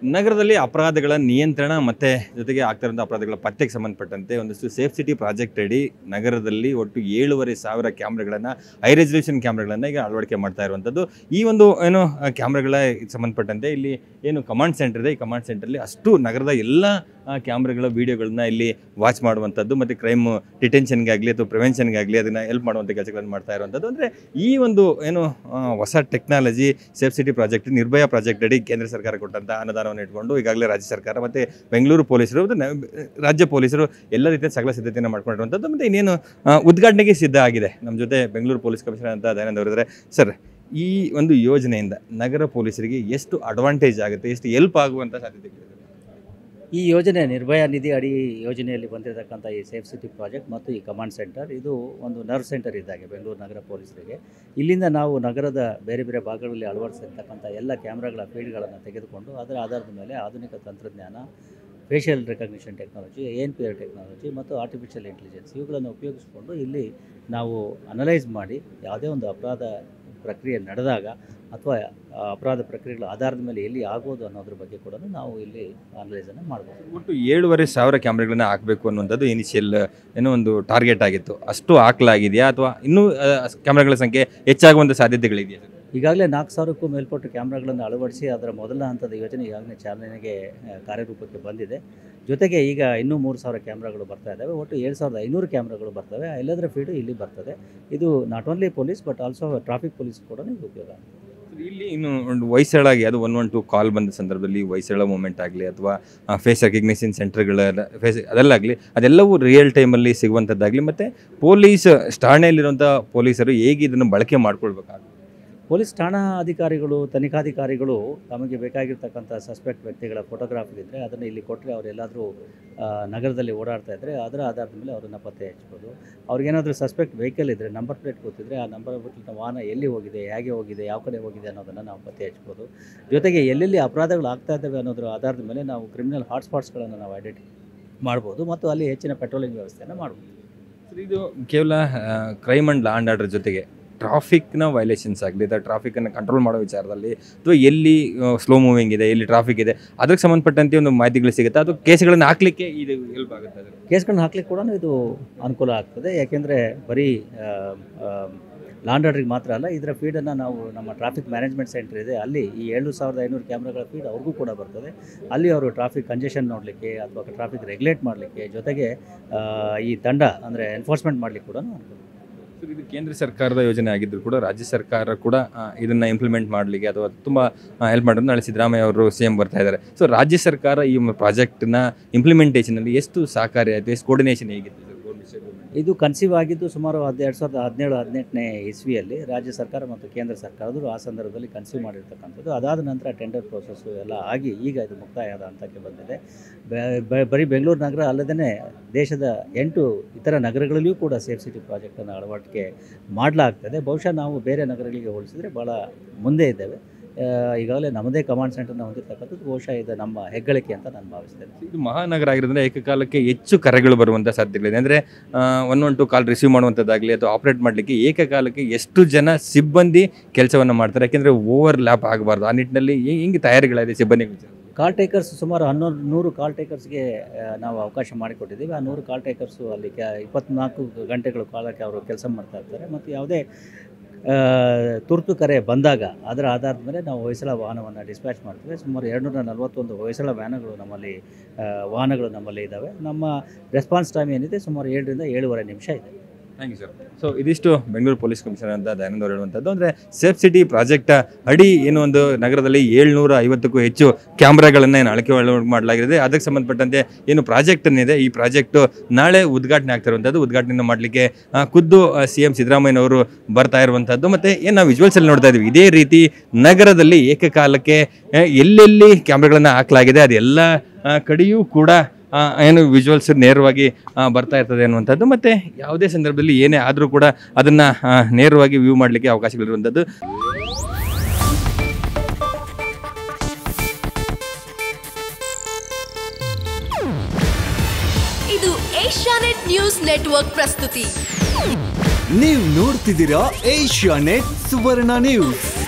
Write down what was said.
ನಗರದಲ್ಲಿ ಅಪರಾಧಗಳ ನಿಯಂತ್ರಣ ಮತ್ತು ಜೊತೆಗೆ ಆಗ್ತಿರೋಂಥ ಅಪರಾಧಗಳ ಪತ್ತೆಗೆ ಸಂಬಂಧಪಟ್ಟಂತೆ ಒಂದಷ್ಟು ಸೇಫ್ ಸಿಟಿ ಪ್ರಾಜೆಕ್ಟ್ ಅಡಿ ನಗರದಲ್ಲಿ ಒಟ್ಟು ಏಳುವರೆ ಸಾವಿರ ಕ್ಯಾಮ್ರಾಗಳನ್ನು ಹೈ ರೆಸಲ್ಯೂಷನ್ ಕ್ಯಾಮ್ರಾಗಳನ್ನು ಈಗ ಅಳವಡಿಕೆ ಮಾಡ್ತಾ ಇರುವಂಥದ್ದು ಈ ಒಂದು ಏನು ಆ, ಕ್ಯಾಮ್ರಾಗಳ ಸಂಬಂಧಪಟ್ಟಂತೆ ಇಲ್ಲಿ ಏನು ಕಮಾಂಡ್ ಸೆಂಟರ್ ಇದೆ ಈ ಕಮಾಂಡ್ ಸೆಂಟ್ರಲ್ಲಿ ಅಷ್ಟು ನಗರದ ಎಲ್ಲ ಆ, ಕ್ಯಾಮ್ರಾಗಳ ವೀಡಿಯೋಗಳನ್ನ ಇಲ್ಲಿ ವಾಚ್ ಮಾಡುವಂಥದ್ದು ಮತ್ತು ಕ್ರೈಮ್ ಡಿಟೆನ್ಷನ್ಗೆ ಆಗಲಿ ಅಥವಾ ಪ್ರಿವೆನ್ಷನ್ಗೆ ಆಗಲಿ ಅದನ್ನು ಹೆಲ್ಪ್ ಮಾಡುವಂಥ ಕೆಲಸಗಳನ್ನು ಮಾಡ್ತಾ ಇರುವಂಥದ್ದು ಅಂದರೆ ಈ ಒಂದು ಏನು ಆ, ಹೊಸ technology safe city project Nirbhaya project ಅಡಿ ಕೇಂದ್ರ ಸರ್ಕಾರ ಕೊಟ್ಟಂಥ ಅನುದಾನವನ್ನು ಇಟ್ಕೊಂಡು ಈಗಾಗಲೇ ರಾಜ್ಯ ಸರ್ಕಾರ ಮತ್ತು ಬೆಂಗಳೂರು ಪೊಲೀಸರು ಮತ್ತು ನ- ರಾಜ್ಯ ಪೊಲೀಸರು ಎಲ್ಲ ರೀತಿಯ ಸಕಲ ಸಿದ್ಧತೆಯನ್ನು ಮಾಡ್ಕೊಂಡಿರುವಂಥದ್ದು ಮತ್ತು ಇನ್ನೇನು ಆ, ಉದ್ಘಾಟನೆಗೆ ಸಿದ್ಧ ಆಗಿದೆ ನಮ್ಮ ಜೊತೆ ಬೆಂಗಳೂರು ಪೊಲೀಸ್ ಕಮಿಷನರ್ ಅಂತ ದಯಾನಂದ್ ಅವರಿದ್ದಾರೆ ಸರ್ ಈ ಒಂದು ಯೋಜನೆಯಿಂದ ನಗರ ಪೊಲೀಸರಿಗೆ ಎಷ್ಟು ಅಡ್ವಾಂಟೇಜ್ ಆಗುತ್ತೆ ಎಷ್ಟು ಹೆಲ್ಪ್ ಆಗುವಂಥ ಸಾಧ್ಯತೆಗಳಿದೆ ಈ ಯೋಜನೆ ನಿರ್ಭಯ ನಿಧಿ ಅಡಿ ಯೋಜನೆಯಲ್ಲಿ ಬಂದಿರತಕ್ಕಂಥ ಈ ಸೇಫ್ ಸಿಟಿ ಪ್ರಾಜೆಕ್ಟ್ ಮತ್ತು ಈ ಕಮಾಂಡ್ ಸೆಂಟರ್ ಇದು ಒಂದು ನರ್ವ್ ಸೆಂಟರ್ ಇದ್ದಾಗೆ ಬೆಂಗಳೂರು ನಗರ ಪೊಲೀಸರಿಗೆ ಇಲ್ಲಿಂದ ನಾವು ನಗರದ ಬೇರೆ ಬೇರೆ ಭಾಗಗಳಲ್ಲಿ ಅಳವಡಿಸಿರ್ತಕ್ಕಂಥ ಎಲ್ಲ ಕ್ಯಾಮ್ರಾಗಳ ಫೀಡ್ಗಳನ್ನು ತೆಗೆದುಕೊಂಡು ಅದರ ಆಧಾರದ ಮೇಲೆ ಆಧುನಿಕ ತಂತ್ರಜ್ಞಾನ facial recognition technology N P R technology ಮತ್ತು ಆರ್ಟಿಫಿಷಿಯಲ್ ಇಂಟೆಲಿಜೆನ್ಸ್ ಇವುಗಳನ್ನು ಉಪಯೋಗಿಸಿಕೊಂಡು ಇಲ್ಲಿ ನಾವು ಅನಲೈಸ್ ಮಾಡಿ ಯಾವುದೇ ಒಂದು ಅಪರಾಧ ಪ್ರಕ್ರಿಯೆ ನಡೆದಾಗ ಅಥವಾ ಆ ಅಪರಾಧ ಪ್ರಕ್ರಿಯೆಗಳ ಆಧಾರದ ಮೇಲೆ ಎಲ್ಲಿ ಆಗೋದು ಅನ್ನೋದ್ರ ಬಗ್ಗೆ ಕೂಡ ನಾವು ಇಲ್ಲಿ ಅನಲೈಸನ್ನು ಮಾಡ್ಬೋದು ಒಟ್ಟು ಏಳುವರೆ ಸಾವಿರ ಕ್ಯಾಮ್ರಾಗಳನ್ನ ಹಾಕಬೇಕು ಅನ್ನುವಂಥದ್ದು ಇನಿಷಿಯಲ್ ಏನೋ ಒಂದು ಟಾರ್ಗೆಟ್ ಆಗಿತ್ತು ಅಷ್ಟು ಹಾಕಲಾಗಿದೆಯಾ ಅಥವಾ ಇನ್ನೂ ಆ, ಕ್ಯಾಮ್ರಾಗಳ ಸಂಖ್ಯೆ ಹೆಚ್ಚಾಗುವಂಥ ಸಾಧ್ಯತೆಗಳಿದೆಯಾ ಸರ್? ಈಗಾಗಲೇ ನಾಲ್ಕು ಸಾವಿರಕ್ಕೂ ಮೇಲ್ಪಟ್ಟು ಕ್ಯಾಮ್ರಾಗಳನ್ನು ಅಳವಡಿಸಿ ಅದರ ಮೊದಲ ಹಂತದ ಯೋಜನೆ ಈಗಾಗಲೇ ಚಾಲನೆಗೆ ಆ, ಕಾರ್ಯರೂಪಕ್ಕೆ ಬಂದಿದೆ ಜೊತೆಗೆ ಈಗ ಇನ್ನೂ ಮೂರು ಸಾವಿರ ಕ್ಯಾಮ್ರಾಗಳು ಬರ್ತಾ ಇದ್ದಾವೆ ಒಟ್ಟು ಏಳು ಸಾವಿರದ ಐನೂರು ಕ್ಯಾಮ್ರಾಗಳು ಬರ್ತವೆ ಎಲ್ಲದರ ಫೀಡು ಇಲ್ಲಿ ಬರ್ತದೆ ಇದು not only police but also traffic police ಕೂಡ ಇದು ಉಪಯೋಗ ಆಗುತ್ತೆ. ಸರ್, ಇಲ್ಲಿ ಇನ್ನು ಒಂದು ವಯಸ್ಸಳಾಗಿ ಅದು ಒನ್ ಒನ್ ಟು ಕಾಲ್ ಬಂದ ಸಂದರ್ಭದಲ್ಲಿ ವಯಸ್ಸಳ ಮೂಮೆಂಟ್ ಆಗಲಿ ಅಥವಾ ಫೇಸ್ ರೆಕಗ್ನಿಷನ್ ಸೆಂಟರ್ಗಳ ಫೇಸ್ ಅದೆಲ್ಲಾಗಲಿ ಅದೆಲ್ಲವೂ ರಿಯಲ್ ಟೈಮಲ್ಲಿ ಸಿಗುವಂಥದ್ದಾಗಲಿ ಮತ್ತು ಪೊಲೀಸ್ ಠಾಣೆಯಲ್ಲಿರುವಂಥ ಪೊಲೀಸರು ಹೇಗೆ ಇದನ್ನು ಬಳಕೆ ಮಾಡ್ಕೊಳ್ಬೇಕಾಗುತ್ತೆ ಪೊಲೀಸ್ ಠಾಣಾ ಅಧಿಕಾರಿಗಳು ತನಿಖಾಧಿಕಾರಿಗಳು ತಮಗೆ ಬೇಕಾಗಿರ್ತಕ್ಕಂಥ ಸಸ್ಪೆಕ್ಟ್ ವ್ಯಕ್ತಿಗಳ ಫೋಟೋಗ್ರಾಫ್ ಇದ್ದರೆ ಅದನ್ನು ಇಲ್ಲಿ ಕೊಟ್ಟರೆ ಅವರೆಲ್ಲಾದರೂ ನಗರದಲ್ಲಿ ಓಡಾಡ್ತಾ ಇದ್ದರೆ ಅದರ ಆಧಾರದ ಮೇಲೆ ಅವರನ್ನು ಪತ್ತೆ ಹಚ್ಬೋದು ಅವ್ರಿಗೇನಾದರೂ ಸಸ್ಪೆಕ್ಟ್ ವೆಹಿಕಲ್ ಇದ್ದರೆ ನಂಬರ್ ಪ್ಲೇಟ್ ಗೊತ್ತಿದ್ದರೆ ಆ ನಂಬರ್ ಪ್ಲೇಟ್ನ ವಾಹನ ಎಲ್ಲಿ ಹೋಗಿದೆ ಹೇಗೆ ಹೋಗಿದೆ ಯಾವ ಕಡೆ ಹೋಗಿದೆ ಅನ್ನೋದನ್ನು ನಾವು ಪತ್ತೆ ಹಚ್ಬೋದು ಜೊತೆಗೆ ಎಲ್ಲೆಲ್ಲಿ ಅಪರಾಧಗಳು ಆಗ್ತಾ ಇದ್ದಾವೆ ಅನ್ನೋದ್ರ ಆಧಾರದ ಮೇಲೆ ನಾವು ಕ್ರಿಮಿನಲ್ ಹಾಟ್ಸ್ಪಾಟ್ಸ್ಗಳನ್ನು ನಾವು ಐಡೆಂಟಿ ಮಾಡ್ಬೋದು ಮತ್ತು ಅಲ್ಲಿ ಹೆಚ್ಚಿನ ಪೆಟ್ರೋಲಿಂಗ್ ವ್ಯವಸ್ಥೆಯನ್ನು ಮಾಡ್ಬೋದು ಸರ್, ಇದು ಕೇವಲ crime and law and order ಜೊತೆಗೆ ಟ್ರಾಫಿಕ್ನ ವೈಲೇಷನ್ಸ್ ಆಗಲಿ ಅಥವಾ ಟ್ರಾಫಿಕನ್ನು ಕಂಟ್ರೋಲ್ ಮಾಡೋ ವಿಚಾರದಲ್ಲಿ ಅಥವಾ ಎಲ್ಲಿ ಸ್ಲೋ ಮೂವಿಂಗ್ ಇದೆ ಎಲ್ಲಿ ಟ್ರಾಫಿಕ್ ಇದೆ ಅದಕ್ಕೆ ಸಂಬಂಧಪಟ್ಟಂತೆ ಒಂದು ಮಾಹಿತಿಗಳು ಸಿಗುತ್ತೆ ಅದು ಕೇಸ್ಗಳನ್ನು ಹಾಕ್ಲಿಕ್ಕೆ ಇದು ಹೆಲ್ಪ್ ಆಗುತ್ತೆ ಅದು ಕೇಸ್ಗಳನ್ನ ಹಾಕ್ಲಿಕ್ಕೆ ಕೂಡ ಇದು ಅನುಕೂಲ ಆಗ್ತದೆ ಯಾಕೆಂದರೆ ಬರೀ ಲಾಂಡ್ ಆರ್ಡ್ರಿಗೆ ಮಾತ್ರ ಅಲ್ಲ ಇದರ ಫೀಡನ್ನು ನಾವು ನಮ್ಮ ಟ್ರಾಫಿಕ್ ಮ್ಯಾನೇಜ್ಮೆಂಟ್ ಸೆಂಟರ್ ಇದೆ ಅಲ್ಲಿ ಈ ಏಳು ಸಾವಿರದ ಐನೂರು ಕ್ಯಾಮ್ರಾಗಳ ಫೀಡ್ ಅವ್ರಿಗೂ ಕೂಡ ಬರ್ತದೆ ಅಲ್ಲಿ ಅವರು ಟ್ರಾಫಿಕ್ ಕಂಜೆಷನ್ ನೋಡಲಿಕ್ಕೆ ಅಥವಾ ಟ್ರಾಫಿಕ್ ರೆಗ್ಯುಲೇಟ್ ಮಾಡಲಿಕ್ಕೆ ಜೊತೆಗೆ ಆ, ಈ ದಂಡ ಅಂದರೆ ಎನ್ಫೋರ್ಸ್ಮೆಂಟ್ ಮಾಡಲಿಕ್ಕೆ ಕೂಡ ಅನುಕೂಲ ಸರ್ ಇದು ಕೇಂದ್ರ ಸರ್ಕಾರದ ಯೋಜನೆ ಆಗಿದ್ರು ಕೂಡ ರಾಜ್ಯ ಸರ್ಕಾರ ಕೂಡ ಆ, ಇದನ್ನ ಇಂಪ್ಲಿಮೆಂಟ್ ಮಾಡಲಿಕ್ಕೆ ಅಥವಾ ತುಂಬ ಹೆಲ್ಪ್ ಮಾಡೋದು ನಾಳೆ ಸಿದ್ದರಾಮಯ್ಯ ಅವರು ಸಿ ಎಂ ಬರ್ತಾ ಇದ್ದಾರೆ ಸೊ ರಾಜ್ಯ ಸರ್ಕಾರ ಈ ಪ್ರಾಜೆಕ್ಟ್ನ ಇಂಪ್ಲಿಮೆಂಟೇಷನಲ್ಲಿ ಎಷ್ಟು ಸಹಕಾರಿ ಆಯಿತು ಎಷ್ಟು ಕೋರ್ಡಿನೇಷನ್ ಹೇಗಿತ್ತು ಸರ್ ಗೌರ್ಮೆಂಟ್ ಸ್ಟೇಟ್ ಗೌರ್ಮೆಂಟ್ ಇದು ಕನ್ಸೀವ್ ಆಗಿದ್ದು ಸುಮಾರು ಹದಿನೆರಡು ಸಾವಿರದ ಹದಿನೇಳು ಹದಿನೆಂಟನೇ ಇಸ್ವಿಯಲ್ಲಿ ರಾಜ್ಯ ಸರ್ಕಾರ ಮತ್ತು ಕೇಂದ್ರ ಸರ್ಕಾರದರು ಆ ಸಂದರ್ಭದಲ್ಲಿ ಕನ್ಸೀವ್ ಮಾಡಿರ್ತಕ್ಕಂಥದ್ದು ಅದಾದ ನಂತರ ಟೆಂಡರ್ ಪ್ರೋಸೆಸ್ಸು ಎಲ್ಲ ಆಗಿ ಈಗ ಇದು ಮುಕ್ತಾಯದ ಹಂತಕ್ಕೆ ಬಂದಿದೆ ಬೆ- ಬೆ- ಬರೀ ಬೆಂಗಳೂರು ನಗರ ಅಲ್ಲದೇ ದೇಶದ ಎಂಟು ಇತರ ನಗರಗಳಲ್ಲಿಯೂ ಕೂಡ ಸೇಫ್ ಸಿಟಿ ಪ್ರಾಜೆಕ್ಟನ್ನು ಅಳವಡಿಕೆ ಮಾಡಲಾಗ್ತದೆ ಬಹುಶಃ ನಾವು ಬೇರೆ ನಗರಗಳಿಗೆ ಹೋಲಿಸಿದರೆ ಭಾಳ ಮುಂದೆ ಇದ್ದೇವೆ ಆ, ಈಗಾಗಲೇ ನಮ್ಮದೇ ಕಮಾಂಡ್ ಸೆಂಟರ್ನ ಹೊಂದಿರತಕ್ಕಂಥದ್ದು ಬಹುಶಃ ಇದು ನಮ್ಮ ಹೆಗ್ಗಳಿಕೆ ಅಂತ ನಾನು ಭಾವಿಸ್ತೇನೆ ಇದು ಮಹಾನಗರ ಆಗಿರೋದ್ರಿಂದ ಏಕಕಾಲಕ್ಕೆ ಹೆಚ್ಚು ಕರೆಗಳು ಬರುವಂಥ ಸಾಧ್ಯತೆಗಳಿದೆ ಅಂದರೆ one one to call receive ಮಾಡುವಂಥದ್ದಾಗಲಿ ಅಥವಾ ಆಪ್ರೇಟ್ ಮಾಡಲಿಕ್ಕೆ ಏಕಕಾಲಕ್ಕೆ ಎಷ್ಟು ಜನ ಸಿಬ್ಬಂದಿ ಕೆಲಸವನ್ನು ಮಾಡ್ತಾರೆ ಯಾಕೆಂದರೆ ಓವರ್ ಲ್ಯಾಪ್ ಆಗಬಾರ್ದು ಆ ನಿಟ್ಟಿನಲ್ಲಿ ಹೆ- ಹೆಂಗೆ ತಯಾರಿಗಳಾಗಿದೆ ಸಿಬ್ಬಂದಿ ಕಾಲ್ ಟೇಕರ್ಸ್ ಸುಮಾರು ಹನ್ನೊಂದು ನೂರು ಕಾಲ್ ಟೇಕರ್ಸ್ಗೆ ಆ, ನಾವು ಅವಕಾಶ ಮಾಡಿಕೊಟ್ಟಿದ್ದೀವಿ ಆ ನೂರು ಕಾಲ್ ಟೇಕರ್ಸು ಅಲ್ಲಿ ಕ್ಯಾ ಇಪ್ಪತ್ನಾಲ್ಕು ಗಂಟೆಗಳು ಕಾಲಕ್ಕೆ ಅವರು ಕೆಲಸ ಮಾಡ್ತಾ ಇರ್ತಾರೆ ಮತ್ತು ಯಾವುದೇ ಆ, ತುರ್ತು ಕರೆ ಬಂದಾಗ ಅದರ ಆಧಾರದ ಮೇಲೆ ನಾವು ಹೊಯ್ಸಳ ವಾಹನವನ್ನು ಡಿಸ್ಪ್ಯಾಚ್ ಮಾಡ್ತೀವಿ ಸುಮಾರು ಎರಡುನೂರ ನಲವತ್ತೊಂದು ಹೊಯ್ಸಳ ವ್ಯಾನಗಳು ನಮ್ಮಲ್ಲಿ ಆ, ವಾಹನಗಳು ನಮ್ಮಲ್ಲಿ ಇದ್ದಾವೆ ನಮ್ಮ ರೆಸ್ಪಾನ್ಸ್ ಟೈಮ್ ಏನಿದೆ ಸುಮಾರು ಏಳರಿಂದ ಏಳುವರೆ ನಿಮಿಷ ಇದೆ ಥ್ಯಾಂಕ್ ಯು ಸರ್ ಸೊ ಇದಿಷ್ಟು ಬೆಂಗಳೂರು ಪೊಲೀಸ್ ಕಮಿಷನರ್ ಅಂತ ದಯಾನಂದ್ ಅವರು ಹೇಳುವಂಥದ್ದು ಅಂದರೆ ಸೇಫ್ ಸಿಟಿ ಪ್ರಾಜೆಕ್ಟ್ ಅಡಿ ಏನು ಒಂದು ನಗರದಲ್ಲಿ ಏಳ್ನೂರ ಐವತ್ತಕ್ಕೂ ಹೆಚ್ಚು ಕ್ಯಾಮ್ರಾಗಳನ್ನು ಏನು ಅಳಕೆ ಅಳವಡಿಕೆ ಮಾಡಲಾಗಿದೆ ಅದಕ್ಕೆ ಸಂಬಂಧಪಟ್ಟಂತೆ ಏನು ಪ್ರಾಜೆಕ್ಟ್ ಇದೆ ಈ ಪ್ರಾಜೆಕ್ಟು ನಾಳೆ ಉದ್ಘಾಟನೆ ಆಗ್ತಿರುವಂಥದ್ದು ಉದ್ಘಾಟನೆ ಮಾಡಲಿಕ್ಕೆ ಖುದ್ದು ಸಿ ಎಂ ಸಿದ್ದರಾಮಯ್ಯನವರು ಬರ್ತಾ ಇರುವಂಥದ್ದು ಮತ್ತು ಏನು ನಾವು ವಿಜುವಲ್ಸಲ್ಲಿ ನೋಡ್ತಾ ಇದ್ದೀವಿ ಇದೇ ರೀತಿ ನಗರದಲ್ಲಿ ಏಕಕಾಲಕ್ಕೆ ಆ, ಎಲ್ಲೆಲ್ಲಿ ಕ್ಯಾಮ್ರಾಗಳನ್ನು ಹಾಕಲಾಗಿದೆ ಅದೆಲ್ಲ ಆ, ಕಡೆಯೂ ಕೂಡ ಆ, ಏನು ವಿಜುವಲ್ಸ್ ನೇರವಾಗಿ ಆ, ಬರ್ತಾ ಇರ್ತದೆ ಅನ್ನುವಂಥದ್ದು ಮತ್ತು ಯಾವುದೇ ಸಂದರ್ಭದಲ್ಲಿ ಏನೇ ಆದರೂ ಕೂಡ ಅದನ್ನು ನೇರವಾಗಿ ವ್ಯೂ ಮಾಡಲಿಕ್ಕೆ ಅವಕಾಶಗಳಿರುವಂಥದ್ದು ಇದು ಏಷ್ಯಾನೆಟ್ ನ್ಯೂಸ್ ನೆಟ್ವರ್ಕ್ ಪ್ರಸ್ತುತಿ ನೀವು ನೋಡ್ತಿದ್ದೀರಾ ಏಷ್ಯಾ ನೆಟ್ ಸುವರ್ಣ ನ್ಯೂಸ್